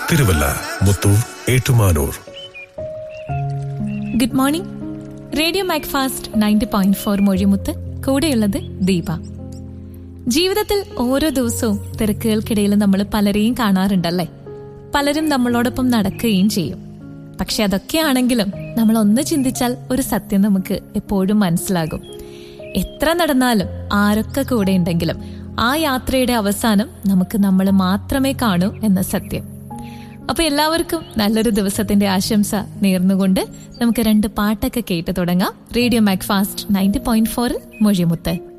Thiruvalla Muthoor Ettumanoor good morning radio Macfast ninety point four മൊഴിമുത്ത് കൂടെയുള്ളത് ദീപ ജീവിതത്തിൽ ഓരോ ദിവസവും തിരക്കുകൾക്കിടയിൽ നമ്മൾ പലരെയും കാണാറുണ്ടല്ലേ പലരും നമ്മളോടൊപ്പം നടക്കുകയും ചെയ്യും പക്ഷെ അതൊക്കെയാണെങ്കിലും നമ്മൾ ഒന്ന് ചിന്തിച്ചാൽ ഒരു സത്യം നമുക്ക് എപ്പോഴും മനസ്സിലാകും എത്ര നടന്നാലും ആരൊക്കെ കൂടെ ഉണ്ടെങ്കിലും ആ യാത്രയുടെ അവസാനം നമുക്ക് നമ്മൾ മാത്രമേ കാണൂ എന്ന സത്യം അപ്പൊ എല്ലാവർക്കും നല്ലൊരു ദിവസത്തിന്റെ ആശംസ നേർന്നുകൊണ്ട് നമുക്ക് രണ്ട് പാട്ടൊക്കെ കേട്ട് തുടങ്ങാം റേഡിയോ മാക്ഫാസ്റ്റ് നയൻറ്റി പോയിന്റ് ഫോറിൽ മൊഴിമുത്ത്